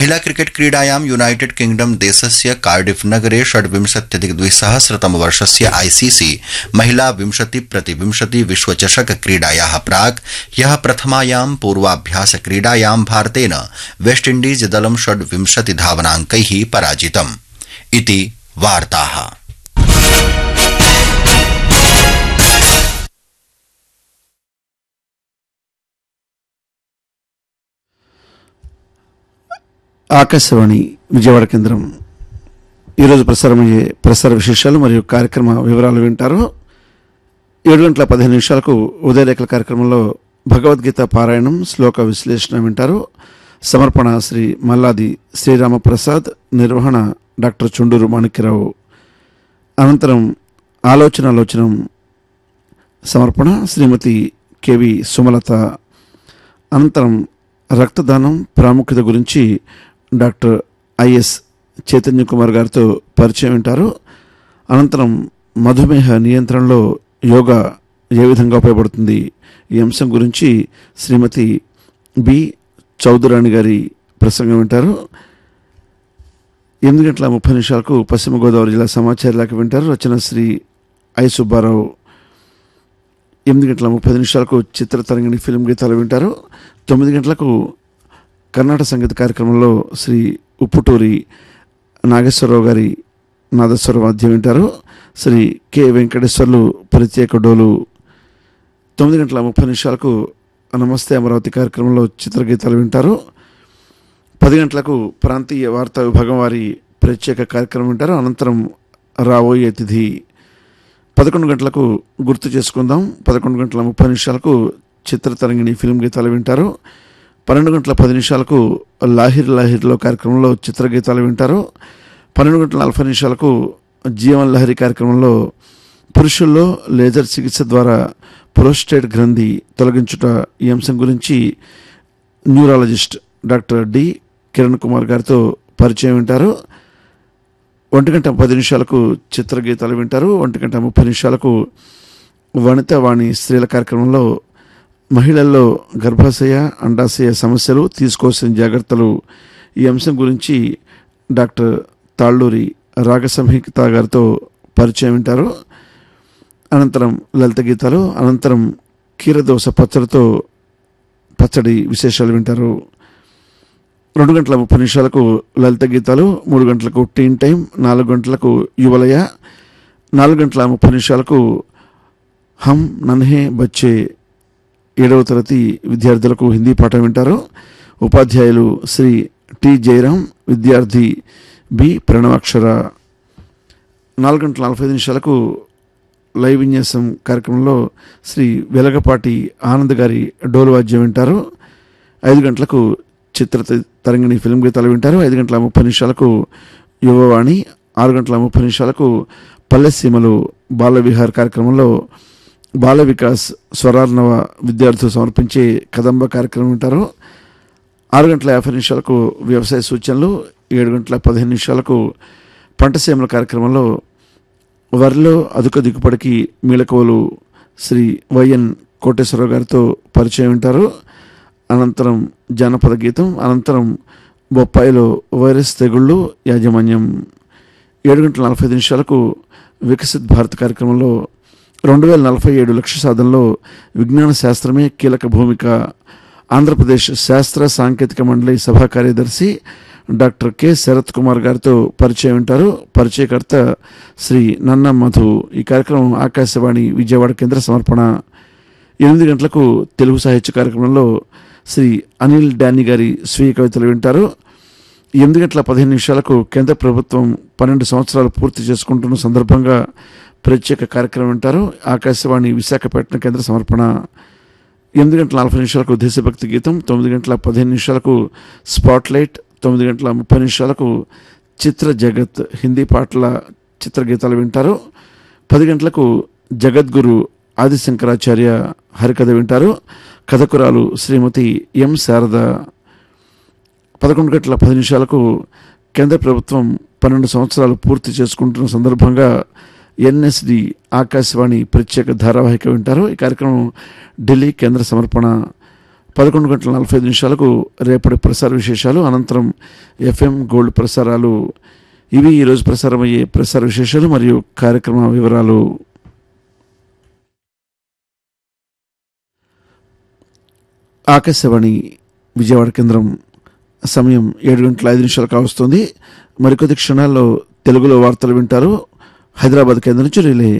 महिला क्रिकेट क्रीडायां United kingdom देशस्य कार्डिफ नगरे षड्विंशत्यधिकद्विसहस्रतमवर्षस्य आईसीसी महिला विंशति प्रतिविंशति विश्वचषक क्रीडायाः प्राक् ह्यः प्रथमायां पूर्वाभ्यास क्रीडायां भारतेन वेस्टइण्डीज दलं षड्विंशति धावनाङ्कैः पराजितम् इति वार्ताः ఆకాశవాణి విజయవాడ కేంద్రం ఈరోజు ప్రసారమయ్యే ప్రసార విశేషాలు మరియు కార్యక్రమ వివరాలు వింటారు ఏడు గంటల పదిహేను నిమిషాలకు ఉదయరేఖల కార్యక్రమంలో భగవద్గీత పారాయణం శ్లోక విశ్లేషణ వింటారు సమర్పణ శ్రీ మల్లాది శ్రీరామప్రసాద్ నిర్వహణ డాక్టర్ చుండూరు మాణిక్యరావు అనంతరం ఆలోచనాలోచనం సమర్పణ శ్రీమతి కెవి సుమలత అనంతరం రక్తదానం ప్రాముఖ్యత గురించి డాక్టర్ ఐఎస్ చైతన్య కుమార్ గారితో పరిచయం వింటారు అనంతరం మధుమేహ నియంత్రణలో యోగా ఏ విధంగా ఉపయోగపడుతుంది ఈ అంశం గురించి శ్రీమతి బి చౌదరాణి గారి ప్రసంగం వింటారు ఎనిమిది గంటల ముప్పై నిమిషాలకు పశ్చిమ గోదావరి జిల్లా సమాచార లేఖ వింటారు రచన శ్రీ ఐ సుబ్బారావు ఎనిమిది గంటల ముప్పై నిమిషాలకు చిత్ర తరంగిణి ఫిల్మ్ గీతాలు వింటారు తొమ్మిది గంటలకు కర్ణాటక సంగీత కార్యక్రమంలో శ్రీ ఉప్పుటూరి నాగేశ్వరరావు గారి నాదస్వర వాద్యం వింటారు శ్రీ కె వెంకటేశ్వర్లు ప్రత్యేక డోలు తొమ్మిది గంటల ముప్పై నిమిషాలకు నమస్తే అమరావతి కార్యక్రమంలో చిత్రగీతాలు వింటారు పది గంటలకు ప్రాంతీయ వార్తా విభాగం వారి ప్రత్యేక కార్యక్రమం వింటారు అనంతరం రాబోయే అతిథి పదకొండు గంటలకు గుర్తు చేసుకుందాం పదకొండు గంటల ముప్పై నిమిషాలకు చిత్ర తరంగిణి ఫిల్మ్ గీతాలు వింటారు పన్నెండు గంటల పది నిమిషాలకు లాహిర్ లాహిర్లో కార్యక్రమంలో చిత్రగీతాలు వింటారు పన్నెండు గంటల నలభై నిమిషాలకు జీవన్ లహరి కార్యక్రమంలో పురుషుల్లో లేజర్ చికిత్స ద్వారా ప్రోస్టేట్ గ్రంథి తొలగించుట ఈ అంశం గురించి neurologist doctor D Kiran Kumar గారితో పరిచయం వింటారు ఒంటి గంట పది నిమిషాలకు చిత్రగీతాలు వింటారు ఒంటి గంట ముప్పై నిమిషాలకు వనిత వాణి స్త్రీల కార్యక్రమంలో మహిళల్లో గర్భాశయ అండాశయ సమస్యలు తీసుకోవాల్సిన జాగ్రత్తలు ఈ అంశం గురించి డాక్టర్ తాళ్ళూరి రాగసంహిత గారితో పరిచయం వింటారు అనంతరం లలిత గీతాలు అనంతరం కీరదోస పచ్చడితో పచ్చడి విశేషాలు వింటారు రెండు గంటల ముప్పై నిమిషాలకు లలిత గీతాలు మూడు గంటలకు టీన్ టైం నాలుగు గంటలకు యువలయ నాలుగు గంటల ముప్పై నిమిషాలకు హమ్ నన్హే బచ్చే ఏడవ తరగతి విద్యార్థులకు హిందీ పాఠం వింటారు ఉపాధ్యాయులు శ్రీ టి జయరాం విద్యార్థి బి ప్రణవాక్షర నాలుగు గంటల నలభై ఐదు నిమిషాలకు లైవ్ విన్యాసం కార్యక్రమంలో శ్రీ వెలగపాటి ఆనంద్ గారి డోలు వాద్యం వింటారు ఐదు గంటలకు చిత్ర తరంగిణి ఫిల్మ్ గీతాలు వింటారు ఐదు గంటల ముప్పై నిమిషాలకు యువవాణి ఆరు గంటల ముప్పై నిమిషాలకు పల్లెసీమలు బాల విహార్ కార్యక్రమంలో బాల వికాస్ స్వరార్ణవ విద్యార్థులు సమర్పించే కదంబ కార్యక్రమం వింటారు ఆరు గంటల యాభై నిమిషాలకు వ్యవసాయ సూచనలు ఏడు గంటల పదిహేను నిమిషాలకు పంటసీమల కార్యక్రమంలో వరిలో అధిక దిగుబడికి మీలకోలు శ్రీ వైఎన్ కోటేశ్వరరావు గారితో పరిచయం వింటారు అనంతరం జానపద గీతం అనంతరం బొప్పాయిలో వైరస్ తెగుళ్ళు యాజమాన్యం ఏడు గంటల నలభై ఐదు నిమిషాలకు వికసిత్ భారత్ కార్యక్రమంలో రెండు వేల నలభై ఏడు లక్ష సాధనలో విజ్ఞాన శాస్త్రమే కీలక భూమిక ఆంధ్రప్రదేశ్ శాస్త్ర సాంకేతిక మండలి సభా కార్యదర్శి డాక్టర్ కె శరత్ కుమార్ గారితో పరిచయం వింటారు పరిచయకర్త శ్రీ నన్న మధు ఈ కార్యక్రమం ఆకాశవాణి విజయవాడ కేంద్ర సమర్పణ ఎనిమిది గంటలకు తెలుగు సాహిత్య కార్యక్రమంలో శ్రీ అనిల్ డానీ గారి స్వీయ కవితలు వింటారు ఎనిమిది గంటల పదిహేను నిమిషాలకు కేంద్ర ప్రభుత్వం పన్నెండు సంవత్సరాలు పూర్తి చేసుకుంటున్న సందర్భంగా ప్రత్యేక కార్యక్రమం వింటారు ఆకాశవాణి విశాఖపట్నం కేంద్ర సమర్పణ ఎనిమిది గంటల నలభై నిమిషాలకు దేశభక్తి గీతం తొమ్మిది గంటల పదిహేను నిమిషాలకు స్పాట్లైట్ తొమ్మిది గంటల ముప్పై నిమిషాలకు చిత్ర జగత్ హిందీ పాటల చిత్ర గీతాలు వింటారు పది గంటలకు జగద్గురు ఆదిశంకరాచార్య హరికథ వింటారు కథకురాలు శ్రీమతి ఎం శారద పదకొండు గంటల పది నిమిషాలకు కేంద్ర ప్రభుత్వం పన్నెండు సంవత్సరాలు పూర్తి చేసుకుంటున్న సందర్భంగా ఎన్ఎస్డి ఆకాశవాణి ప్రత్యేక ధారావాహిక వింటారు ఈ కార్యక్రమం ఢిల్లీ కేంద్ర సమర్పణ పదకొండు గంటల నలభై ఐదు నిమిషాలకు రేపటి ప్రసార విశేషాలు అనంతరం ఎఫ్ఎం గోల్డ్ ప్రసారాలు ఇవి ఈరోజు ప్రసారమయ్యే ప్రసార విశేషాలు మరియు కార్యక్రమ వివరాలు ఆకాశవాణి విజయవాడ కేంద్రం సమయం ఏడు గంటల ఐదు నిమిషాలు కావస్తుంది మరికొద్ది క్షణాల్లో తెలుగులో వార్తలు వింటారు హైదరాబాద్ కేంద్రం నుంచి రిలే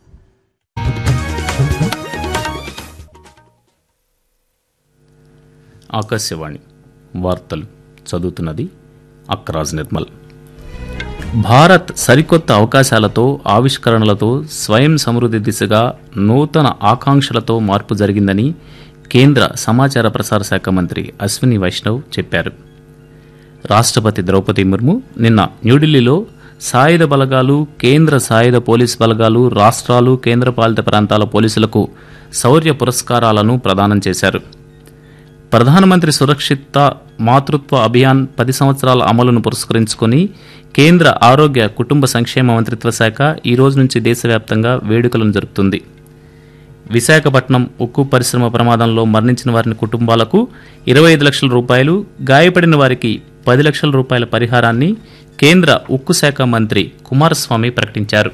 ఆకాశవాణి వార్తలు చదువుతున్నది అక్రాజ్ నిర్మల్ భారత్ సరికొత్త అవకాశాలతో ఆవిష్కరణలతో స్వయం సమృద్ధి దిశగా నూతన ఆకాంక్షలతో మార్పు జరిగిందని కేంద్ర సమాచార ప్రసార శాఖ మంత్రి అశ్విని వైష్ణవ్ చెప్పారు రాష్ట్రపతి ద్రౌపది ముర్ము నిన్న న్యూఢిల్లీలో సాయుధ బలగాలు కేంద్ర సాయుధ పోలీస్ బలగాలు రాష్ట్రాలు కేంద్రపాలిత ప్రాంతాల పోలీసులకు శౌర్య పురస్కారాలను ప్రదానం చేశారు ప్రధానమంత్రి సురక్షిత మాతృత్వ అభియాన్ పది సంవత్సరాల అమలును పురస్కరించుకొని కేంద్ర ఆరోగ్య కుటుంబ సంక్షేమ మంత్రిత్వ శాఖ ఈ రోజు నుంచి దేశవ్యాప్తంగా వేడుకలను జరుపుతుంది విశాఖపట్నం ఉక్కు పరిశ్రమ ప్రమాదంలో మరణించిన వారిని కుటుంబాలకు ఇరవై ఐదు లక్షల రూపాయలు గాయపడిన వారికి పది లక్షల రూపాయల పరిహారాన్ని కేంద్ర ఉక్కు శాఖ మంత్రి కుమారస్వామి ప్రకటించారు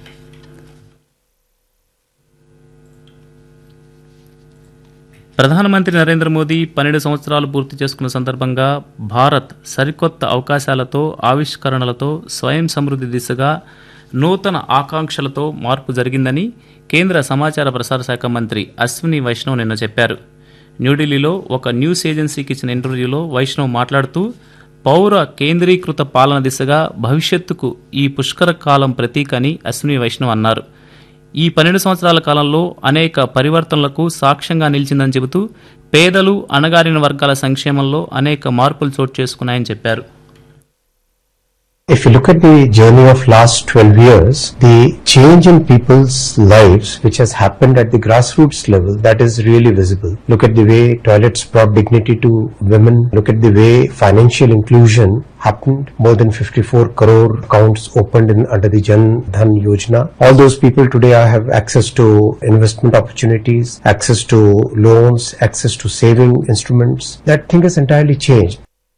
ప్రధానమంత్రి నరేంద్ర మోదీ పన్నెండు సంవత్సరాలు పూర్తి చేసుకున్న సందర్భంగా భారత్ సరికొత్త అవకాశాలతో ఆవిష్కరణలతో స్వయం సమృద్ధి దిశగా నూతన ఆకాంక్షలతో మార్పు జరిగిందని కేంద్ర సమాచార ప్రసార శాఖ మంత్రి అశ్విని వైష్ణవ్ నిన్న చెప్పారు న్యూఢిల్లీలో ఒక న్యూస్ ఏజెన్సీకి ఇచ్చిన ఇంటర్వ్యూలో వైష్ణవ్ మాట్లాడుతూ పౌర కేంద్రీకృత పాలన దిశగా భవిష్యత్తుకు ఈ పుష్కర కాలం ప్రతీక అని అశ్విని వైష్ణవ్ అన్నారు ఈ పన్నెండు సంవత్సరాల కాలంలో అనేక పరివర్తనలకు సాక్ష్యంగా నిలిచిందని చెబుతూ పేదలు అణగారిన వర్గాల సంక్షేమంలో అనేక మార్పులు చోటు చేసుకున్నాయని చెప్పారు If you look at the journey of last 12 years, the change in people's lives which has happened at the grassroots level, that is really visible. Look at the way toilets brought dignity to women. Look at the way financial inclusion happened. More than 54 crore accounts opened in, under the Jan Dhan Yojana. All those people today are- have access to investment opportunities, access to loans, access to saving instruments. That thing has entirely changed.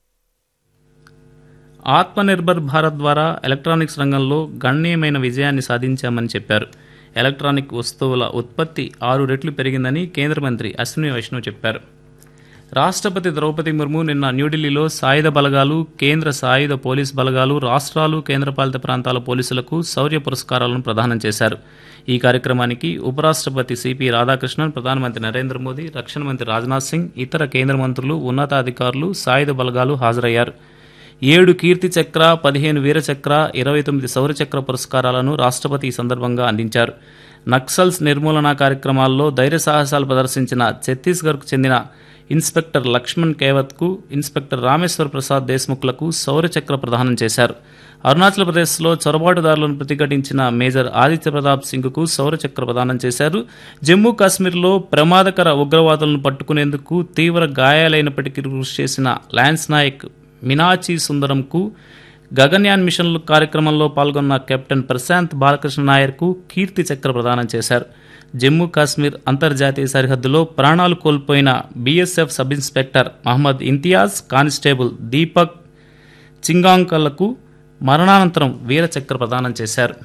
Atmanirbhar Bharat ద్వారా electronics రంగంలో గణనీయమైన విజయాన్ని సాధించామని చెప్పారు electronic వస్తువుల ఉత్పత్తి ఆరు రెట్లు పెరిగిందని కేంద్ర మంత్రి అశ్విని వైష్ణవ్ చెప్పారు రాష్ట్రపతి ద్రౌపది ముర్ము నిన్న న్యూఢిల్లీలో సాయుధ బలగాలు కేంద్ర సాయుధ పోలీస్ బలగాలు రాష్ట్రాలు కేంద్రపాలిత ప్రాంతాల పోలీసులకు శౌర్య పురస్కారాలను ప్రదానం చేశారు ఈ కార్యక్రమానికి ఉపరాష్ట్రపతి సిపి రాధాకృష్ణన్ ప్రధానమంత్రి నరేంద్ర మోదీ రక్షణ మంత్రి రాజ్నాథ్ సింగ్ ఇతర కేంద్ర మంత్రులు ఉన్నతాధికారులు సాయుధ బలగాలు హాజరయ్యారు ఏడు కీర్తి చక్ర పదిహేను వీర చక్ర ఇరవై తొమ్మిది శౌర్య చక్ర పురస్కారాలను రాష్ట్రపతి ఈ సందర్భంగా అందించారు నక్సల్స్ నిర్మూలన కార్యక్రమాల్లో ధైర్య సాహసాలు ప్రదర్శించిన ఛత్తీస్గఢ్కు చెందిన ఇన్స్పెక్టర్ లక్ష్మణ్ కేవత్కు ఇన్స్పెక్టర్ రామేశ్వర్ ప్రసాద్ దేశ్ముఖ్లకు శౌర్య చక్ర ప్రదానం చేశారు అరుణాచల్ ప్రదేశ్లో చొరబాటుదారులను ప్రతిఘటించిన మేజర్ ఆదిత్య ప్రతాప్ సింగ్కు శౌర్య చక్ర ప్రదానం చేశారు జమ్మూ కాశ్మీర్లో ప్రమాదకర ఉగ్రవాదులను పట్టుకునేందుకు తీవ్ర గాయాలైనప్పటికీ కృషి చేసిన లాన్స్ నాయక్ మినాచి సుందరంకు గగన్యాన్ మిషన్ కార్యక్రమంలో పాల్గొన్న కెప్టెన్ ప్రశాంత్ బాలకృష్ణ నాయర్కు కీర్తి చక్ర ప్రదానం చేశారు జమ్మూ కాశ్మీర్ అంతర్జాతీయ సరిహద్దులో ప్రాణాలు కోల్పోయిన BSF sub inspector Mohammed Imtiaz constable Deepak చింగాంకలకు మరణానంతరం వీర చక్ర ప్రదానం చేశారు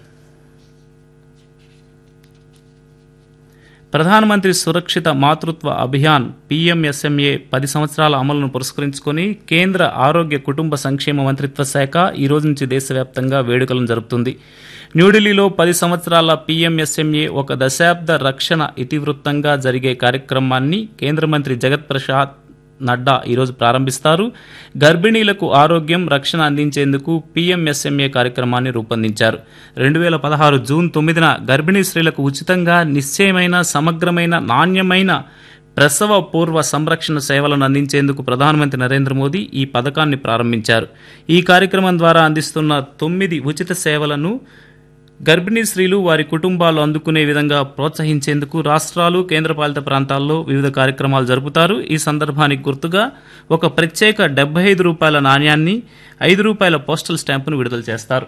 ప్రధానమంత్రి సురక్షిత మాతృత్వ అభియాన్ పీఎంఎస్ఎంఏ పది సంవత్సరాల అమలును పురస్కరించుకొని కేంద్ర ఆరోగ్య కుటుంబ సంక్షేమ మంత్రిత్వ శాఖ ఈ రోజు నుంచి దేశవ్యాప్తంగా వేడుకలను జరుపుతుంది న్యూఢిల్లీలో పది సంవత్సరాల పీఎంఎస్ఎంఏ ఒక దశాబ్ద రక్షణ ఇతివృత్తంగా జరిగే కార్యక్రమాన్ని కేంద్ర మంత్రి జగత్ ప్రసాద్ నడ్డా ఈరోజు ప్రారంభిస్తారు గర్భిణీలకు ఆరోగ్యం రక్షణ అందించేందుకు పీఎంఎస్ఎంఏ కార్యక్రమాన్ని రూపొందించారు రెండు వేల పదహారు జూన్ తొమ్మిదిన గర్భిణీ స్త్రీలకు ఉచితంగా నిశ్చయమైన సమగ్రమైన నాణ్యమైన ప్రసవ పూర్వ సంరక్షణ సేవలను అందించేందుకు ప్రధానమంత్రి నరేంద్ర మోదీ ఈ పథకాన్ని ప్రారంభించారు ఈ కార్యక్రమం ద్వారా అందిస్తున్న తొమ్మిది ఉచిత సేవలను గర్భిణీ స్త్రీలు వారి కుటుంబాలు అందుకునే విధంగా ప్రోత్సహించేందుకు రాష్ట్రాలు కేంద్రపాలిత ప్రాంతాల్లో వివిధ కార్యక్రమాలు జరుపుతారు ఈ సందర్భానికి గుర్తుగా ఒక ప్రత్యేక డెబ్బై ఐదు రూపాయల నాణ్యాన్ని ఐదు రూపాయల పోస్టల్ స్టాంపును విడుదల చేస్తారు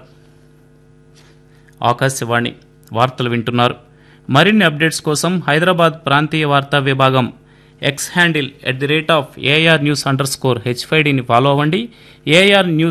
ఆకాశవాణి వార్తలు వింటున్నారు మరిన్ని అప్డేట్స్ కోసం హైదరాబాద్ ప్రాంతీయ వార్తా విభాగం X handle at the rate of AR news underscore హెచ్ఫైడిని ఫాలో అవ్వండి ఏఆర్ న్యూస్